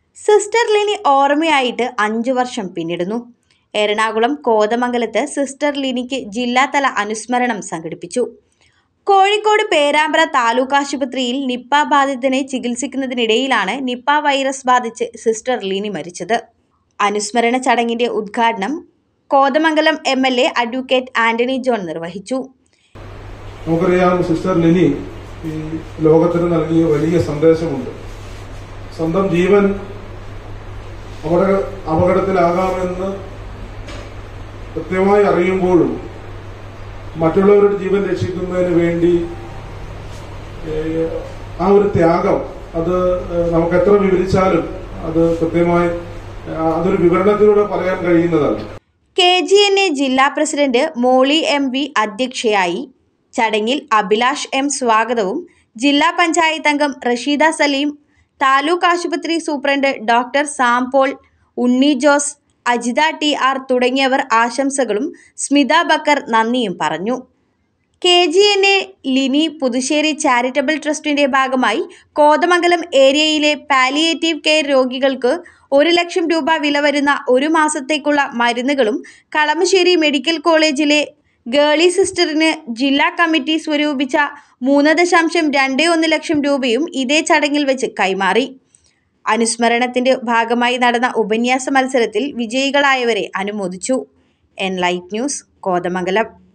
sister Lini ഓർമ്മയായിട്ട് അഞ്ചു വർഷം പിന്നിടുന്നു എറണാകുളം കോതമംഗലത്ത് sister ലിനിക്ക് ജില്ലാതല അനുസ്മരണം സംഘടിപ്പിച്ചു കോഴിക്കോട് പേരാമ്പ്ര താലൂക്ക് ആശുപത്രിയിൽ നിപ്പ ബാധിതനെ ചികിത്സിക്കുന്നതിനിടയിലാണ് നിപ്പ വൈറസ് ബാധിച്ച് സിസ്റ്റർ ലിനി മരിച്ചത് അനുസ്മരണ ചടങ്ങിന്റെ ഉദ്ഘാടനം Kothamangalam M L A advocate Antony John നിർവഹിച്ചു നമുക്കറിയാം സിസ്റ്റർ ലിനി ഈ ലോകത്തിന് നൽകിയ വലിയ സന്ദേശമുണ്ട് സ്വന്തം ജീവൻ അപകട അപകടത്തിലാകാമെന്ന് കൃത്യമായി അറിയുമ്പോഴും മറ്റുള്ളവരുടെ ജീവൻ രക്ഷിക്കുന്നതിന് വേണ്ടി ഏഹ്, ആ ഒരു ത്യാഗം അത് ഏഹ്, നമുക്ക് എത്ര വിവരിച്ചാലും അത് കൃത്യമായി ഏഹ്, അതൊരു വിവരണത്തിലൂടെ പറയാൻ കഴിയുന്നതല്ല കെ ജി എൻ എ ജില്ലാ പ്രസിഡന്റ് മോളി എം വി അധ്യക്ഷയായി ചടങ്ങിൽ അഭിലാഷ് എം സ്വാഗതവും ജില്ലാ പഞ്ചായത്ത് അംഗം റഷീദ സലീം താലൂക്ക് ആശുപത്രി superintendent doctor Sam Paul Unni Jose Ajitha T R തുടങ്ങിയവർ ആശംസകളും സ്മിത ബക്കർ നന്ദിയും പറഞ്ഞു K G N A Lini Puthussery charitable ട്രസ്റ്റിന്റെ ഭാഗമായി കോതമംഗലം ഏരിയയിലെ പാലിയേറ്റീവ് കെയർ രോഗികൾക്ക് ഒരു ലക്ഷം രൂപ വില വരുന്ന ഒരു മാസത്തേക്കുള്ള മരുന്നുകളും കളമശ്ശേരി മെഡിക്കൽ കോളേജിലെ ഗേളി സിസ്റ്ററിന് ജില്ലാ കമ്മിറ്റി സ്വരൂപിച്ച മൂന്ന് ദശാംശം രണ്ട് ഒന്ന് ലക്ഷം രൂപയും ഇതേ ചടങ്ങിൽ വെച്ച് കൈമാറി അനുസ്മരണത്തിന്റെ ഭാഗമായി നടന്ന ഉപന്യാസ മത്സരത്തിൽ വിജയികളായവരെ അനുമോദിച്ചു എൻ ലൈറ്റ് ന്യൂസ് കോതമംഗലം